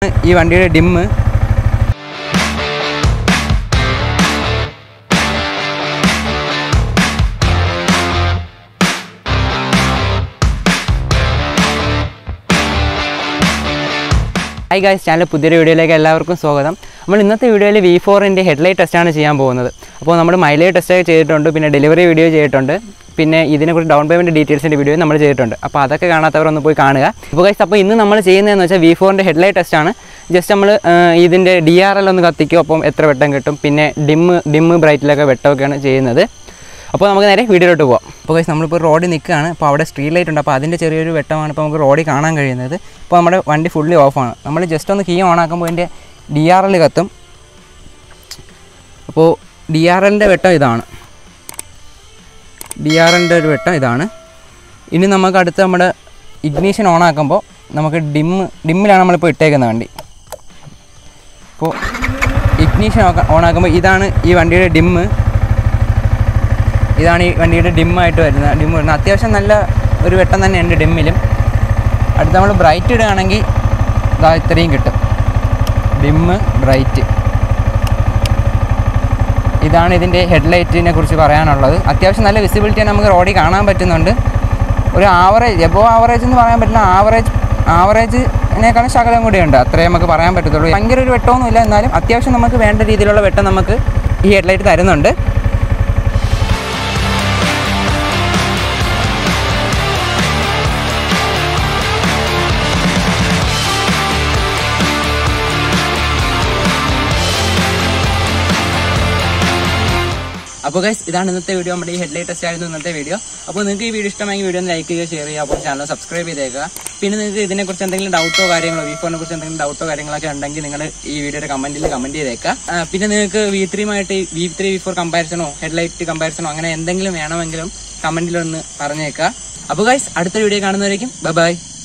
ഈ വണ്ടിയുടെ dim hi guys channel പുതിയൊരു വീഡിയോയിലേക്ക് എല്ലാവർക്കും സ്വാഗതം നമ്മൾ ഇന്നത്തെ വീഡിയോയിൽ വി ഫോറിൻ്റെ ഹെഡ്ലൈറ്റ് ടെസ്റ്റാണ് ചെയ്യാൻ പോകുന്നത് അപ്പോൾ നമ്മൾ മൈലേജ് ടെസ്റ്റ് ചെയ്തിട്ടുണ്ട് പിന്നെ ഡെലിവറി വീഡിയോ ചെയ്തിട്ടുണ്ട് പിന്നെ ഇതിനെക്കുറിച്ച് ഡൗൺ പേയ്മെൻറ്റ് ഡീറ്റെയിൽസിൻ്റെ വീഡിയോ നമ്മൾ ചെയ്തിട്ടുണ്ട് അപ്പോൾ അതൊക്കെ കാണാത്തവർ ഒന്ന് പോയി കാണുക അപ്പോൾ ഗൈസ് അപ്പോൾ ഇന്ന് നമ്മൾ ചെയ്യുന്നതെന്ന് വെച്ചാൽ വി ഫോറിൻ്റെ ഹെഡ്ലൈറ്റ് ടെസ്റ്റാണ് ജസ്റ്റ് നമ്മൾ ഇതിൻ്റെ ഡി ആർ എൽ ഒന്ന് കത്തിക്കും അപ്പം എത്ര വെട്ടം കിട്ടും പിന്നെ ഡിമ്മ് ഡിമ്മ് ബ്രൈറ്റിലൊക്കെ വെട്ടമൊക്കെയാണ് ചെയ്യുന്നത് അപ്പോൾ നമുക്ക് നേരെ വീഡിയോയിലോട്ട് പോകാം അപ്പോൾ ഗൈസ് നമ്മളിപ്പോൾ റോഡിൽ നിൽക്കുകയാണ് അപ്പോൾ അവിടെ സ്ട്രീറ്റ് ലൈറ്റ് ഉണ്ട് അപ്പോൾ അതിൻ്റെ ചെറിയൊരു വെട്ടമാണ് ഇപ്പോൾ നമുക്ക് റോഡിൽ കാണാൻ കഴിയുന്നത് ഇപ്പോൾ നമ്മുടെ വണ്ടി ഫുള്ളി ഓഫാണ് നമ്മൾ ജസ്റ്റ് ഒന്ന് കീ ഓൺ ആക്കുമ്പോൾ അതിൻ്റെ ഡി ആർ എൽ കത്തും അപ്പോൾ ഡി ആർ എല്ലിൻ്റെ വെട്ടം ഇതാണ് ഡി ആർ എല്ലിൻ്റെ ഒരു വെട്ടം ഇതാണ് ഇനി നമുക്ക് അടുത്ത് നമ്മുടെ ഇഗ്നീഷൻ ഓൺ ആക്കുമ്പോൾ നമുക്ക് ഡിമ്മ് ഡിമ്മിലാണ് നമ്മളിപ്പോൾ ഇട്ടേക്കുന്ന വണ്ടി അപ്പോൾ ഇഗ്നീഷൻ ഓൺ ആക്കുമ്പോൾ ഇതാണ് ഈ വണ്ടിയുടെ ഡിമ്മ് ഇതാണ് ഈ വണ്ടിയുടെ ഡിമ്മായിട്ട് വരുന്നത് ഡിം വരുന്നത് അത്യാവശ്യം നല്ല ഒരു വെട്ടം തന്നെയുണ്ട് ഡിമ്മിലും അടുത്ത് നമ്മൾ ബ്രൈറ്റ് ഇടുകയാണെങ്കിൽ ഇതാ ഇത്രയും കിട്ടും ഡിമ്മ് ബ്രൈറ്റ് ഇതാണ് ഇതിൻ്റെ ഹെഡ്ലൈറ്റിനെ കുറിച്ച് പറയാനുള്ളത് അത്യാവശ്യം നല്ല വിസിബിലിറ്റി നമുക്ക് റോഡിൽ കാണാൻ പറ്റുന്നുണ്ട് ഒരു ആവറേജ് എബോ ആവറേജ് എന്ന് പറയാൻ പറ്റില്ല ആവറേജ് ആവറേജിനേക്കാളും ശകലം കൂടിയുണ്ട് അത്രേ നമുക്ക് പറയാൻ പറ്റത്തുള്ളൂ ഭയങ്കര ഒരു വെട്ടമൊന്നുമില്ല എന്നാലും അത്യാവശ്യം നമുക്ക് വേണ്ട രീതിയിലുള്ള വെട്ടം നമുക്ക് ഈ ഹെഡ്ലൈറ്റ് തരുന്നുണ്ട് അപ്പോൾ ഗൈസ് ഇതാണ് ഇന്നത്തെ വീഡിയോ നമ്മുടെ ഈ ഹെഡ്ലൈറ്റ് ടെസ്റ്റ് ആയിരുന്നു ഇന്നത്തെ വീഡിയോ അപ്പോൾ നിങ്ങൾക്ക് ഈ വീഡിയോ ഇഷ്ടമെങ്കിൽ വീഡിയോ ഒന്ന് ലൈക്ക് ചെയ്യുക ഷെയർ ചെയ്യുക അപ്പോൾ ചാനൽ സബ്സ്ക്രൈബ് ചെയ്തേക്കുക പിന്നെ നിങ്ങൾക്ക് ഇതിനെക്കുറിച്ച് എന്തെങ്കിലും ഡൗട്ടോ കാര്യങ്ങളോ വി ഫോറിനെ കുറിച്ച് എന്തെങ്കിലും ഡൗട്ടോ കാര്യങ്ങളൊക്കെ ഉണ്ടെങ്കിൽ നിങ്ങൾ ഈ വീഡിയോയുടെ കമന്റിൽ കമന്റ് ചെയ്തേക്കുക ആ, പിന്നെ നിങ്ങൾക്ക് വി ത്രീയുമായിട്ട് വി ത്രീ വി ഫോർ കമ്പാരിസണോ ഹെഡ്ലൈറ്റ് കമ്പാരിസണോ അങ്ങനെ എന്തെങ്കിലും വേണമെങ്കിലും കമന്റിലൊന്ന് പറഞ്ഞേക്കുക അപ്പോൾ ഗൈസ് അടുത്ത വീഡിയോ കാണുന്നവരേക്കും ബൈ ബൈ